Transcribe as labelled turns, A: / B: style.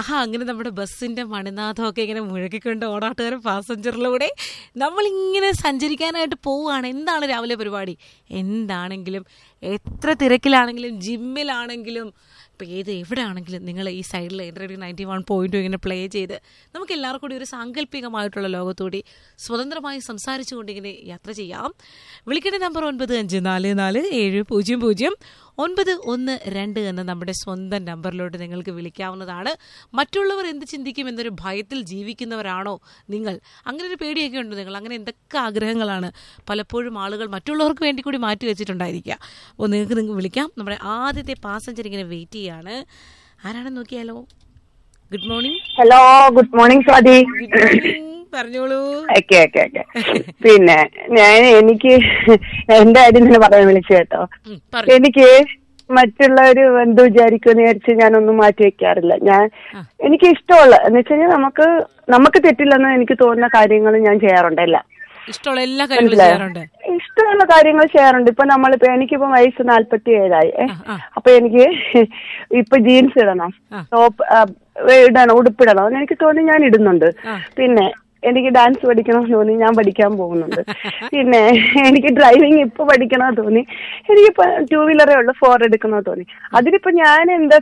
A: ആഹാ അങ്ങനെ നമ്മുടെ ബസ്സിന്റെ മണിനാഥമൊക്കെ ഇങ്ങനെ മുഴക്കിക്കൊണ്ട് ഓടാട്ടുകാരൻ പാസഞ്ചറിലൂടെ നമ്മളിങ്ങനെ സഞ്ചരിക്കാനായിട്ട് പോവുകയാണ് എന്താണ് രാവിലെ പരിപാടി എന്താണെങ്കിലും എത്ര തിരക്കിലാണെങ്കിലും ജിമ്മിലാണെങ്കിലും ഇപ്പം ഏത് എവിടെ ആണെങ്കിലും നിങ്ങൾ ഈ സൈഡിൽ റേഡിയോ നയൻറ്റി വൺ പോയിന്റ് ഇങ്ങനെ പ്ലേ ചെയ്ത് നമുക്ക് എല്ലാവർക്കും കൂടി ഒരു സാങ്കല്പികമായിട്ടുള്ള ലോകത്തോടെ സ്വതന്ത്രമായി സംസാരിച്ചുകൊണ്ട് ഇങ്ങനെ യാത്ര ചെയ്യാം വിളിക്കേണ്ട നമ്പർ ഒൻപത് അഞ്ച് നാല് നാല് ഏഴ് പൂജ്യം പൂജ്യം ഒൻപത് ഒന്ന് രണ്ട് എന്ന നമ്മുടെ സ്വന്തം നമ്പറിലോട്ട് നിങ്ങൾക്ക് വിളിക്കാവുന്നതാണ് മറ്റുള്ളവർ എന്ത് ചിന്തിക്കും എന്നൊരു ഭയത്തിൽ ജീവിക്കുന്നവരാണോ നിങ്ങൾ അങ്ങനെ ഒരു പേടിയൊക്കെ ഉണ്ട് നിങ്ങൾ അങ്ങനെ എന്തൊക്കെ ആഗ്രഹങ്ങളാണ് പലപ്പോഴും ആളുകൾ മറ്റുള്ളവർക്ക് വേണ്ടി കൂടി മാറ്റി വെച്ചിട്ടുണ്ടായിരിക്കുക അപ്പോൾ നിങ്ങൾക്ക് നിങ്ങൾക്ക് വിളിക്കാം നമ്മുടെ ആദ്യത്തെ പാസഞ്ചർ ഇങ്ങനെ വെയിറ്റ് ചെയ്യാണ് ആരാണെന്ന് നോക്കിയാലോ good morning
B: hello good morning Swathi
A: good morning പറഞ്ഞോളൂ
B: ഓക്കെ ഓക്കെ ഓക്കെ പിന്നെ ഞാൻ എനിക്ക് എന്റെ കാര്യം തന്നെ പറയാൻ വിളിച്ചു കേട്ടോ
A: ഉം, പറയൂ
B: എനിക്ക് മറ്റുള്ളവര് എന്ത് വിചാരിക്കുമെന്ന് വിചാരിച്ച് ഞാനൊന്നും മാറ്റി വെക്കാറില്ല ഞാൻ
A: ആ.
B: എനിക്ക് ഇഷ്ടമുള്ള എന്ന് വെച്ച് കഴിഞ്ഞാൽ നമുക്ക് നമുക്ക് തെറ്റില്ലെന്ന് എനിക്ക് തോന്നുന്ന കാര്യങ്ങൾ ഞാൻ ചെയ്യാറുണ്ട് എല്ലാം
A: ഇഷ്ടമുള്ള എല്ലാ കാര്യങ്ങളും
B: മനസ്സിലായോ?
A: ചെയ്യാറുണ്ട്
B: ഇഷ്ടമുള്ള കാര്യങ്ങൾ ചെയ്യാറുണ്ട് ഇപ്പൊ നമ്മളിപ്പോ എനിക്കിപ്പോ വയസ്സ് നാല്പത്തി ഏഴായി ഏ.
A: ആ, ആ.
B: അപ്പൊ എനിക്ക് ഇപ്പൊ ജീൻസ് ഇടണം
A: ആ.
B: ടോപ്പ് ആ, ഇടണം ഉടുപ്പിടണം എന്ന് എനിക്ക് തോന്നി ഞാൻ ഇടുന്നുണ്ട്
A: ആ.
B: പിന്നെ എനിക്ക് ഡാൻസ് പഠിക്കണം എന്ന് തോന്നി ഞാൻ പഠിക്കാൻ പോകുന്നുണ്ട് പിന്നെ എനിക്ക് ഡ്രൈവിംഗ് ഇപ്പൊ പഠിക്കണമെന്ന് തോന്നി എനിക്കിപ്പോ ടൂ വീലറേ ഉള്ളൂ ഫോർ എടുക്കണമെന്ന് തോന്നി അതിനിപ്പോ ഞാൻ എന്താ